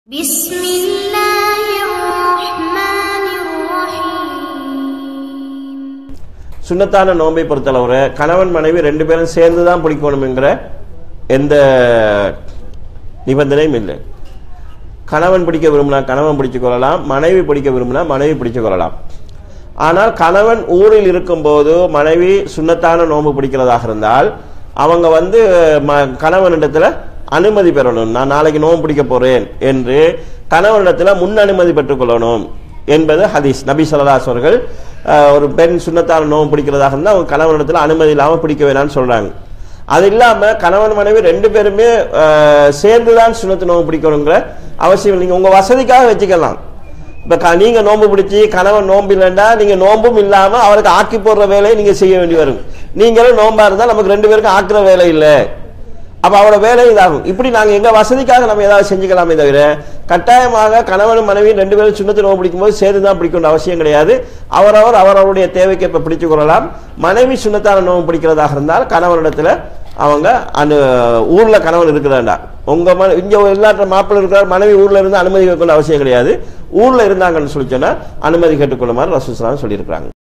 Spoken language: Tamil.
بسم الله الرحمن الرحيم சுன்னத்தான நோன்பை பொறுத்தளவு கணவன் மனைவி ரெண்டு பேரும் சேர்ந்து தான் பிடிக்கணுங்கிற எந்த நிபந்தனையும் இல்லை கணவன் பிடிக்க விரும்பினா கணவன் பிடிச்சு கொள்ளலாம் மனைவி பிடிக்க விரும்பினா மனைவி பிடிச்சு கொள்ளலாம் ஆனால் கணவன் ஊரில் இருக்கும்போது மனைவி சுன்னத்தான நோன்பு பிடிக்கிறதாக இருந்தால் அவங்க வந்து ம- கணவனிடத்துல அனுமதி பெறணும் நான் நாளைக்கு நோன்பு பிடிக்க போறேன் என்று கணவனிடத்துல முன் அனுமதி பெற்றுக்கொள்ளணும் என்பது ஹதீஸ் நபி ஸல்லல்லாஹு அவர்கள் அஹ், ஒரு பெண் சுன்னத்தான நோன்பு பிடிக்கிறதாக இருந்தால் அவங்க கணவனிடத்துல அனுமதி இல்லாமல் பிடிக்க வேணாம்னு சொல்றாங்க அது இல்லாம கணவன் மனைவி ரெண்டு பேருமே அஹ், சேர்ந்துதான் சுண்ணத்து நோன்பு பிடிக்கணுங்கிற அவசியம் இல்லை. நீங்க உங்க வசதிக்காக வச்சுக்கலாம் இப்ப க- நீங்க நோன்பு பிடிச்சி கணவன் நோன்பு இல்லைண்டா நீங்க நோன்பும் இல்லாம அவருக்கு ஆக்கி போடுற வேலையை நீங்க செய்ய வேண்டி வரும் நீங்களும் நோன்பா இருந்தா நமக்கு ரெண்டு பேருக்கும் ஆக்குற வேலை இல்லை அப்ப அவரோட வேலை இதாகும் இப்படி நாங்க எங்க வசதிக்காக நம்ம ஏதாவது செஞ்சுக்கலாமே தவிர கட்டாயமாக கணவனும் மனைவி ரெண்டு பேரும் சுண்ணத்து நோவு பிடிக்கும் போது சேர்ந்து தான் பிடிக்கணும் அவசியம் கிடையாது அவரவர் அவரவருடைய தேவைக்கு இப்ப பிடிச்சு கொள்ளலாம் மனைவி சுண்ணத்தான நோவு பிடிக்கிறதாக இருந்தால் கணவனிடத்துல அவங்க அந்த ஊர்ல கணவன் இருக்கிறாண்டா உங்க ம இங்க எல்லாத்த மாப்பிள்ளை இருக்கிறார் மனைவி ஊர்ல இருந்து அனுமதி கேட்கணும் அவசியம் கிடையாது ஊர்ல இருந்தாங்கன்னு சொல்லி சொன்னா அனுமதி கேட்டுக்கொள்ளுமாறு ரசூசலாம் சொல்லியிருக்கிறாங்க